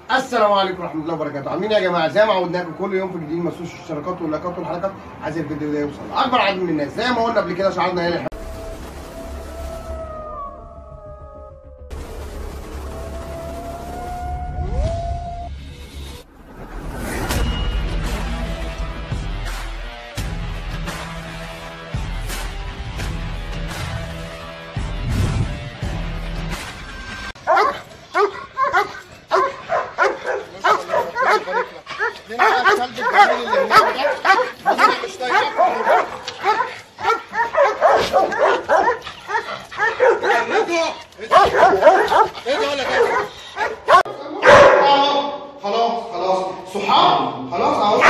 السلام عليكم ورحمه الله وبركاته عاملين إيه يا جماعه زي ما عودناكم كل يوم في جديد ما تنسوش الاشتراكات واللايكات والحلقات عايز الفيديو ده يوصل لاكبر عدد من الناس زي ما قلنا قبل كده شعارنا هنا خلاص خلاص صحاب خلاص اهو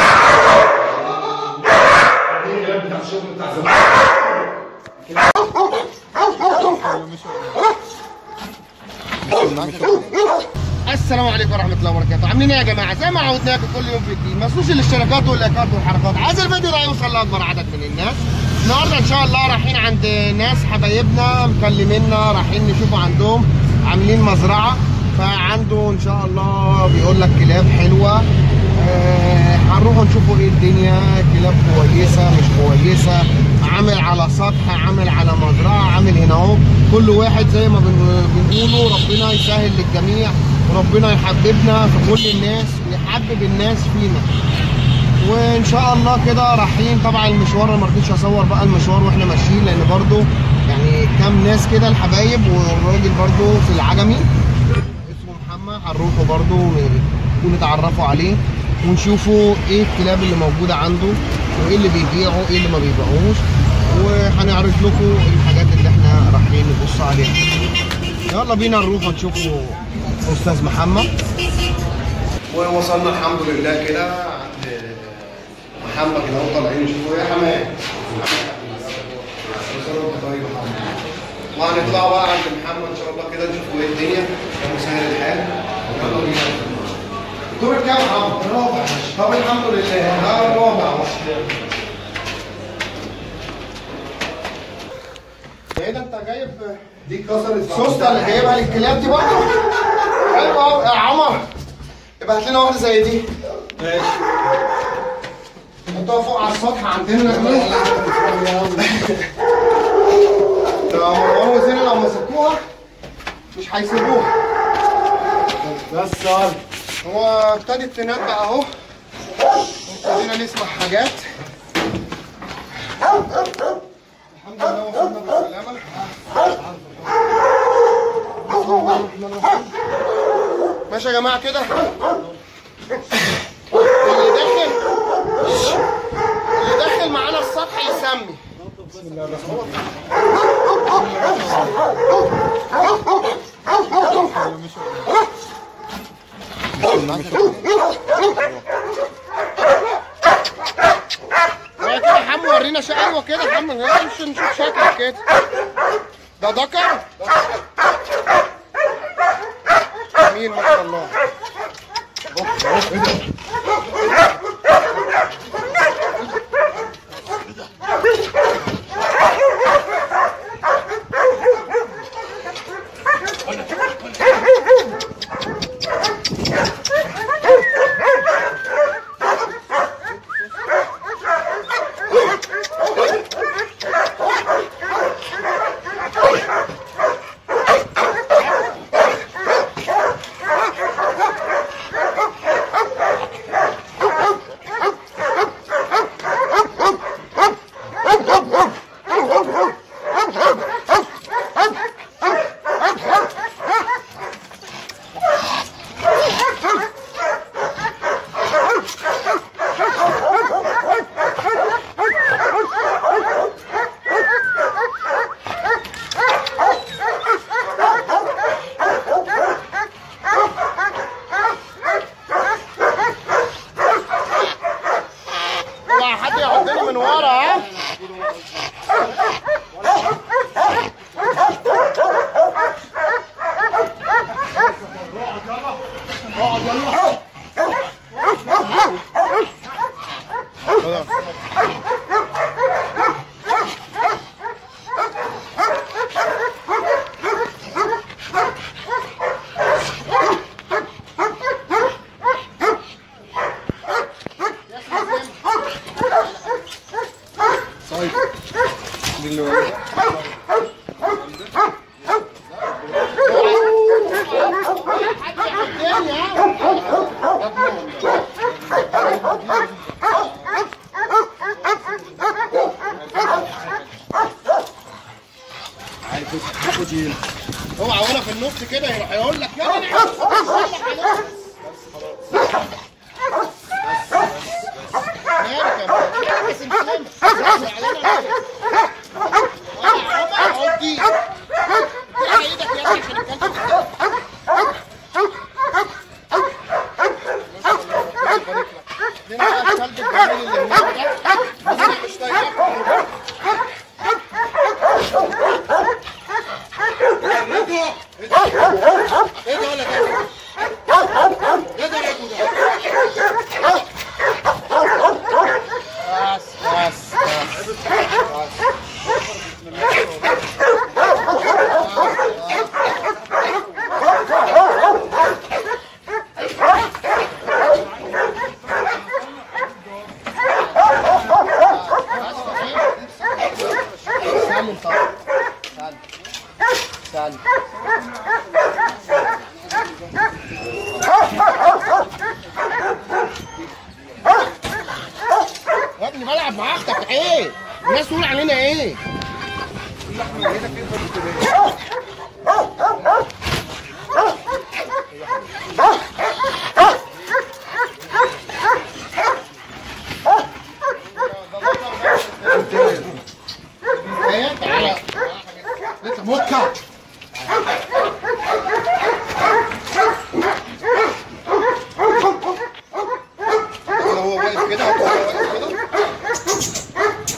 السلام عليكم ورحمه الله وبركاته عاملين ايه يا جماعه زي ما عودناكم كل يوم في جديد ما تنسوش الاشتراكات واللايكات والحركات عايز الفيديو ده يوصل لاكبر عدد من الناس النهارده ان شاء الله رايحين عند ناس حبايبنا مكلمينا رايحين نشوفوا عندهم عاملين مزرعه فعنده ان شاء الله بيقول لك كلاب حلوه آه، هنروحوا نشوفوا ايه الدنيا كلاب كويسه مش كويسه عامل على سطح عامل على مزرعه عامل هنا اهو كل واحد زي ما بن- بنقوله ربنا يسهل للجميع وربنا يحببنا في كل الناس ويحبب الناس فينا وان شاء الله كده رايحين طبعا المشوار انا ما رضيتش اصور بقى المشوار واحنا ماشيين لان برضو يعني كام ناس كده الحبايب والراجل برضو في العجمي اسمه محمد هنروحوا برضو ونتعرفوا عليه ونشوفوا ايه الكلاب اللي موجوده عنده وايه اللي بيبيعوا ايه اللي ما بيبيعوش وهنعرض لكم الحاجات اللي احنا رايحين نبص عليها يلا بينا نروح ونشوفوا استاذ محمد ووصلنا الحمد لله كده عند محمد كده اهو طالعين نشوفوا ايه يا حماد طيب يا محمد وهنطلع بقى عند محمد ان شاء الله كده نشوفوا ايه الدنيا ومسهل الحال يلا بينا دور كام يا محمد؟ الرابع طب الحمد لله ها الرابع ايه ده انت جايب دي كسر السوسته اللي جايبها للكلاب دي برضه حلو قوي يا عمر يبقى هات لنا واحده زي دي ماشي نحطها فوق على السطح عندنا ده مروان وزين لو مسكوها مش هيسيبوها بس يلا هو ابتدت تنبأ اهو ابتدينا نسمع حاجات الحمد لله وصلنا بالسلامة بسم الله الرحمن الرحيم ماشي يا جماعة كده اللي داخل اللي داخل معانا السطح يسمي بسم الله الرحمن الرحيم هو كده حمو ورينا شقة ايوه كده حمو نمشي نشوف شكلك كده ده ذكر جميل ما شاء الله أوف، أوف، إيه ده؟ اوعى حد يعضني من ورا ها مالك يا ابني؟ بس مسلمة. بس علينا ليه؟ آه، عمر، عدي. على ايدك يا ابني عشان الكلب يتقطع. هنا بقى الكلب الجميل اللي هناك ده بس أنا مش طايقه. ايه ده ولا ده؟ ايه ده ولا ده؟ بس بس بس سلم طبعا سلم سلم يا ابني بلعب مع اختك ايه؟ الناس تقول علينا ايه؟ ايه تعالى انت موكا هو واقف كده هو واقف كده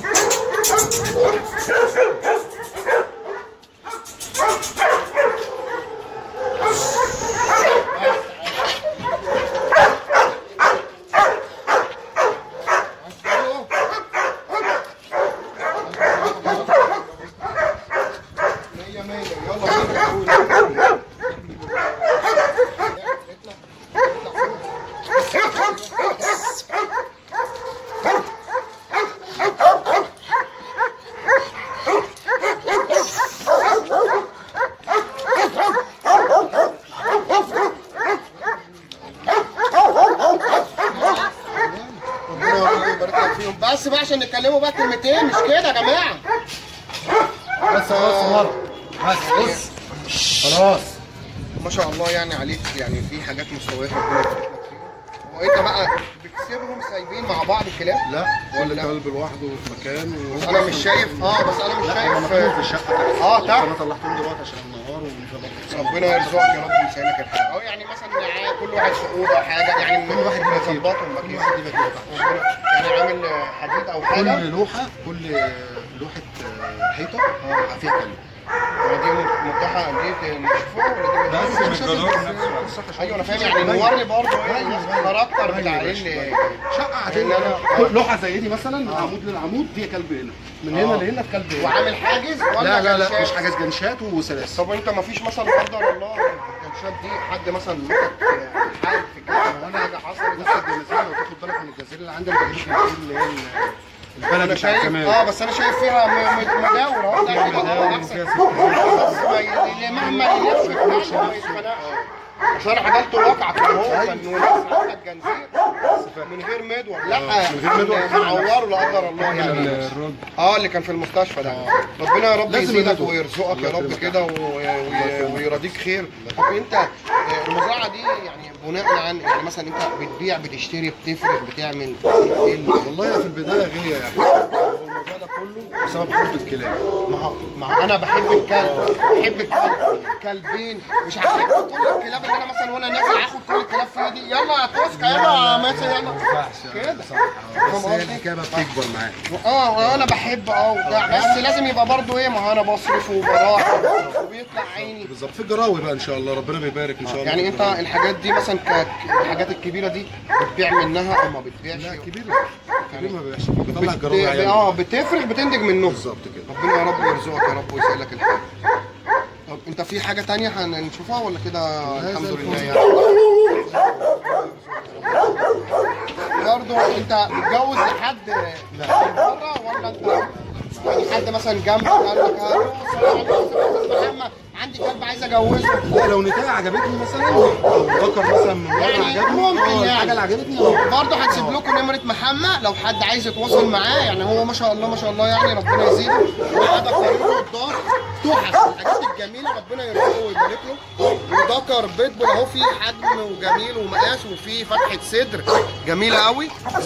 مية مية يلا بينا ربنا يبارك لك فيهم بس بقى عشان نتكلموا بقى كلمتين مش كده يا جماعه بس خلاص مرة بس بص خلاص ما شاء الله يعني عليك يعني في حاجات مستويات ربنا يبارك لك فيها وانت بقى بتسيبهم سايبين مع بعض الكلاب لا ولا ولا لا؟ كلب لوحده في مكان و... انا مش شايف اه بس انا مش لا هم شايف مكانهم في الشقة تحت اه تحت انا طلعتهم دلوقتي عشان النهار ونظبط ربنا يرزقك يا رب ويسهلك الحال اه يعني مثلا معاه كل واحد في اوضه حاجه يعني كل واحد ليه مكان. مظبطهم كل مكان واحد ليه مكان تحت ربنا- يعني عامل حديد او حاجه كل لوحة كل لوحة آه، حيطة اه فيها كلب ولا دي مفتاحه دي نشوفها ولا دي بس من الجدار ايوه انا فاهم يعني نورني برضه ايه الكاركتر بتاع اللي شقة إن عادية أنا- كل لوحة زي دي مثلا من عمود للعمود فيها كلب هنا من هنا آه. لهنا في كلب هنا وعامل حاجز ولا لا لا لا جنشات؟ مش حاجات جنشات وسلاسل طب انت ما فيش مثلا لا قدر الله الجنشات دي حد مثلا مسك حاجه في كده ولا حاجه حصلت بص الجنازير لو تاخد بالك من الجزيرة اللي عندي انا بجيب الجنازير اللي هي ال- البلد انا بتاع شايف كمان اه بس انا شايف فيها م- م- مجاور اهو ده كده مجاور احسن وفيها ست بس ما ي- اللي مهما يلف في الكلب ما يتخنقش عشان انا عملت واقعة كان هو كان عندك جنزير من غير مدور لا من غير مدور. معوره لا قدر الله يعني الرد اه اللي كان في المستشفى ده ربنا يا رب لازم يزيدك يمدوا. ويرزقك يا الله رب يكرمك. كده و- و- ويرضيك خير طب انت آه، المزرعه دي يعني بناء عن يعني مثلا انت بتبيع بتشتري بتفرق بتعمل ايه ال- والله في البدايه غاليه يعني هو الموضوع ده كله بسبب حب الكلاب ما هو ما هو انا بحب الكلب بحب الكلب كلبين مش هحب كل الكلاب اللي انا مثلا وانا نازل هاخد كل الكلاب في ايدي يلا يا توسكا يلا يا ماسي يلا كده بس فاهم هي قصدي؟ الحكايه بقى بتكبر معاك اه انا بحب اه وبتاع بس لازم يبقى برضو ايه ما هو انا بصرف وبراح وبيطلع عيني بالظبط في الجراوي بقى ان شاء الله ربنا بيبارك ان شاء الله يعني انت الحاجات دي مثلا ك- الحاجات الكبيره دي بتبيع منها او ما بتبيعش لا كبير كبير ما بيبقاش بيطلع بت- الجراوي عيال اه بتفرق بتنتج منه بالظبط كده ربنا يا رب يرزقك يا رب ويسهلك الحال طب انت في حاجه تانية هنشوفها ولا كده الحمد زي لله الفل. يعني برضه انت متجوز لحد بره ولا انت يعني حد مثلا جنبك قال لك ها السلام عليكم يا أستاذ محمد عندي كلب عايز اجوزه لا لو نتاية عجبتني مثلا او ذكر مثلا من بره يعني عجبني ممكن اه يعني. الحاجه اللي عجبتني اه برضه هنسيب لكم نمرة محمد لو حد عايز يتواصل معاه يعني هو ما شاء الله ما شاء الله يعني ربنا يزيده وقعدك طريقه الدار تحف الحاجات الجميلة ربنا يرزقه ويبارك له وذكر بيتبول اهو فيه حجم وجميل ومقاس وفيه فتحه صدر جميله قوي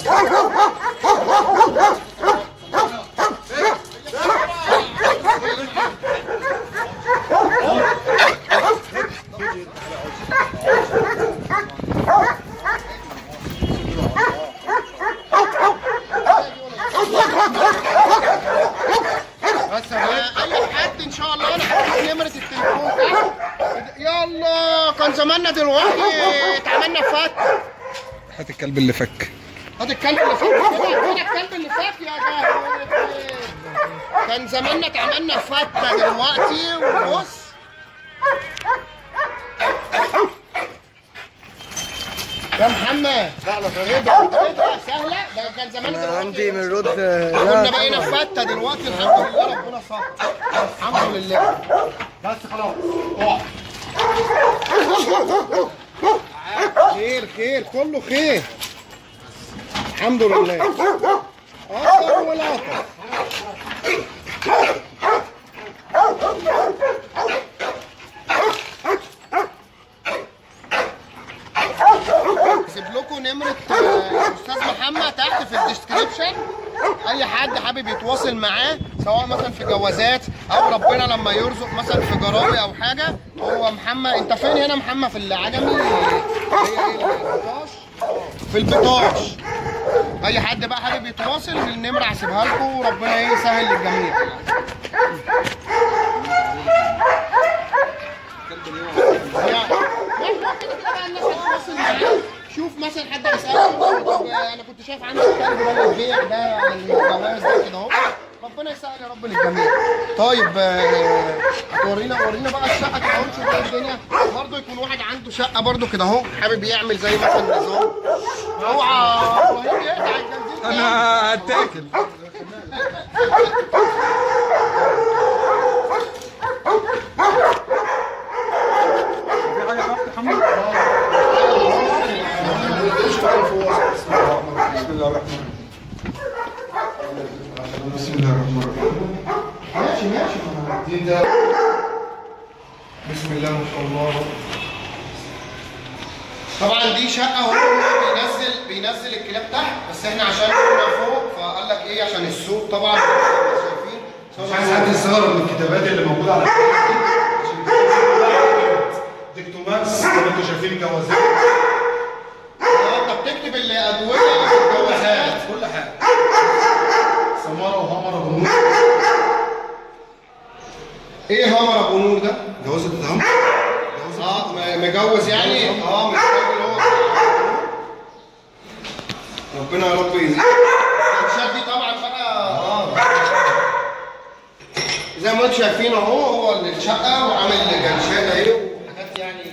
بس اي حد ان شاء الله انا هحط نمره التليفون تحت يلا كان زماننا دلوقتي اتعملنا فت هات الكلب اللي فك هات الكلب اللي فات كده الكلب اللي فات يا جاهل كان زماننا اتعملنا فتة دلوقتي وبص يا محمد ايه ده ايه ده سهلة ده كان زمان دلوقتي عندي من رد كنا بقينا فتة دلوقتي الحمد لله ربنا ستر الحمد لله بس خلاص اقع. خير خير كله خير الحمد لله اكتر ولا اكتر سيب لكم نمرة آه، أستاذ محمد تحت في الديسكريبشن أي حد حابب يتواصل معاه سواء مثلا في جوازات أو ربنا لما يرزق مثلا في جراوي أو حاجة هو محمد أنت فين هنا محمد في العجمي؟ هي إيه البطاش؟ في البطاش أي حد بقى حابب يتواصل النمرة هسيبها لكم وربنا إيه يسهل للجميع يعني ماشي كده كده بقى الناس هتتواصل معاه شوف مثلا حد يسأله طب انا كنت شايف عندك الكلب ده للبيع ده الجواز ده كده اهو ربنا يسهل يا رب للجميع طيب آه، هتورينا ورينا بقى الشقه كده اهو نشوف ايه الدنيا برضه يكون واحد عنده شقه برضه كده اهو حابب يعمل زي مثلا نظام اوعى ابراهيم يقطع الجنزير ده. انا هتاكل بسم الله الرحمن الرحيم بسم الله الرحمن الرحيم ماشي ماشي دي ده بسم الله ما شاء الله طبعا دي شقه هو بينزل بينزل الكلاب تحت بس احنا عشان كنا فوق فقال لك ايه عشان السوق طبعا شايفين مش عايز حد يستغرب من الكتابات اللي موجوده على الفيس دي عشان الكتابات دي ديكتوماكس زي ما انتم شايفين الجوازات اه انت بتكتب الادويه الجوازات كل حاجه سماره وهمره ونور ايه همر ابو نور ده؟ جوازة الهم اه م- مجوز يعني اه مش راجل هو ربنا يا رب يزيد الكوتشات دي طبعا بقى اه زي ما انتم شايفين اهو هو اللي الشقه وعامل جنشات اهي وحاجات يعني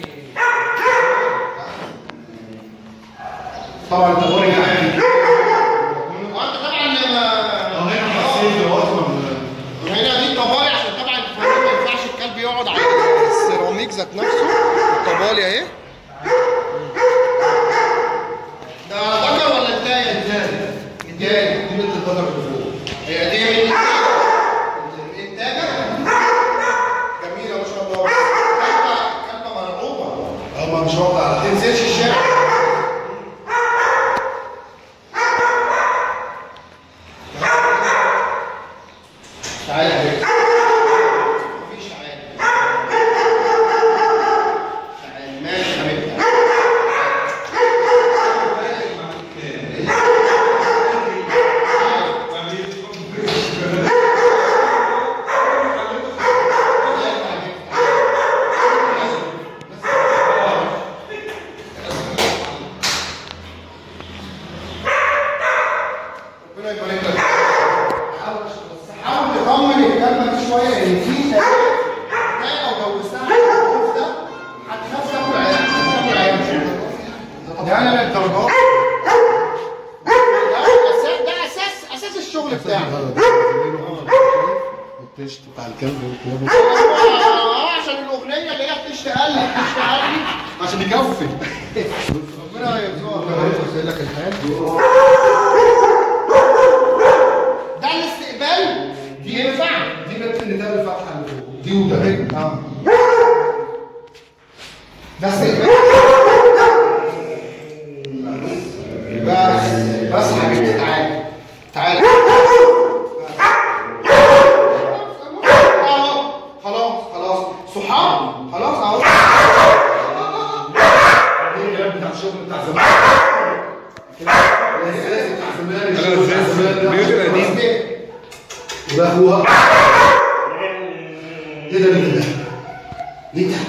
طبعا التغير يعني وانت طبعا ما- هنا حسيت اصلا هنا دي الطبالي عشان طبعا الفنان ما ينفعش الكلب يقعد على السيراميك ذات نفسه الطبالي اهي ده ذكر ولا انتايه؟ انتايه انتايه دي بنت القدر اللي فوق هي دي من انتاجه جميله ما شاء الله كلبه كلبه مرعوبه هم مش واخده على ما تنزلش الشارع تعالى يا حبيبي مفيش تعالى تعالى ماشي يا حبيبي ربنا يبارك لك حاول بس حاول تطمن الكلمه دي شويه ان في تلاقي لو جوزتها الخوف ده هتخاف تاكل عيال تاكل عيال يعني للدرجات ده أساس- ده اساس اساس الشغل بتاعك التشت بتاع الكلب والكلاب اه عشان الاغنيه اللي هي بتشتغل بتشتغل عشان يكفي ربنا يرزقك يسهل لك الحال ده الاستقبال ينفع دي بنت النداء الفاتحه اللي فوق دي وده اه ده استقبال بس بس حبيبتي تعالي تعالي اهو خلاص خلاص صحاب خلاص اهو الكلام بتاع الشغل بتاع زمان الاساسي بتاع زمان الشغل بتاع زمان بيوت القديم وده هو ايه ده مين ده؟ مين ده؟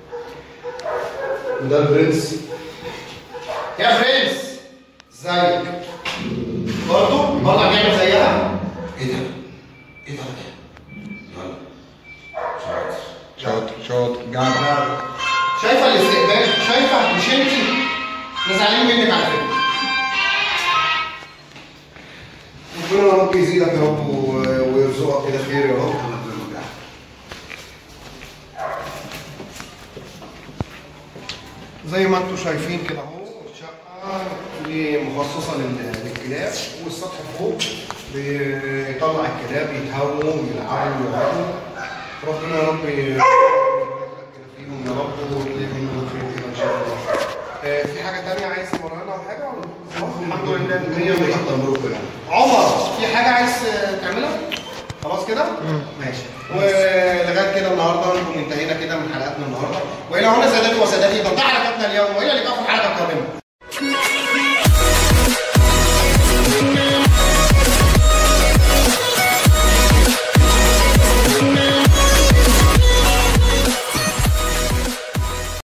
وده البرنس يا برنس ازيك برضه برضه هنعمل زيها ايه ده؟ ايه ده؟ يلا شاطر شاطر شاطر جدع شايفه الاستقبال شايفه مش انت احنا زعلانين منك على فكره ربنا يا رب يزيدك يا رب و- ويرزقك كده خير يا رب زي ما انتم شايفين كده اهو الشقه دي مخصصه لل- للكلاب والسطح فوق بيطلع الكلاب يتهووا ويلعبوا ويقعدوا ربنا يا رب يبارك كده فيهم يا رب ويخليهم منهم خير كده ان شاء الله. آه، في حاجه تانية عايز تمرنا او حاجه ولا خلاص؟ الحمد لله مية مية. عمر في حاجه عايز تعملها؟ خلاص كده؟ ماشي ولغايه كده النهارده نكون انتهينا كده من حلقتنا النهارده والى هنا سادتي وسادتي تنتهي حلقتنا اليوم والى اللقاء في